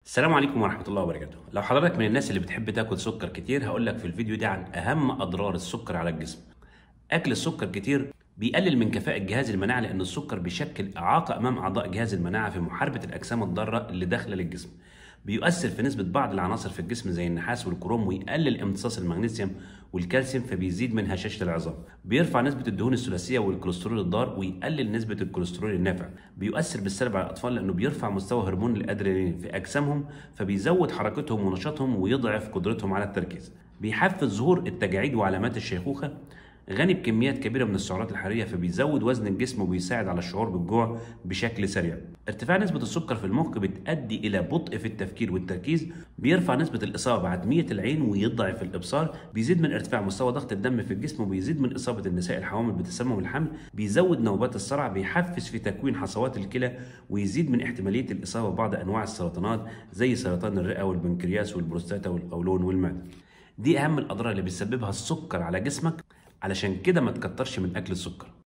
السلام عليكم ورحمة الله وبركاته. لو حضرتك من الناس اللي بتحب تاكل سكر كتير هقول لك في الفيديو ده عن أهم أضرار السكر على الجسم. أكل السكر كتير بيقلل من كفاءة جهاز المناعة لأن السكر بيشكل إعاقة أمام أعضاء جهاز المناعة في محاربة الأجسام الضارة اللي داخلة للجسم. بيؤثر في نسبة بعض العناصر في الجسم زي النحاس والكروم ويقلل امتصاص المغنيسيوم والكالسيوم فبيزيد من هشاشة العظام. بيرفع نسبة الدهون الثلاثية والكوليسترول الضار ويقلل نسبة الكوليسترول النافع. بيؤثر بالسلب على الأطفال لأنه بيرفع مستوى هرمون الأدرينالين في أجسامهم فبيزود حركتهم ونشاطهم ويضعف قدرتهم على التركيز. بيحفز ظهور التجاعيد وعلامات الشيخوخة غني بكميات كبيره من السعرات الحراريه فبيزود وزن الجسم وبيساعد على الشعور بالجوع بشكل سريع. ارتفاع نسبه السكر في المخ بتؤدي الى بطء في التفكير والتركيز، بيرفع نسبه الاصابه بعدميه العين ويضعف الابصار، بيزيد من ارتفاع مستوى ضغط الدم في الجسم وبيزيد من اصابه النساء الحوامل بتسمم الحمل، بيزود نوبات الصرع، بيحفز في تكوين حصوات الكلى ويزيد من احتماليه الاصابه ببعض انواع السرطانات زي سرطان الرئه والبنكرياس والبروستاتا والقولون والمعده. دي اهم الاضرار اللي بيسببها السكر على جسمك علشان كده ما تكترش من اكل السكر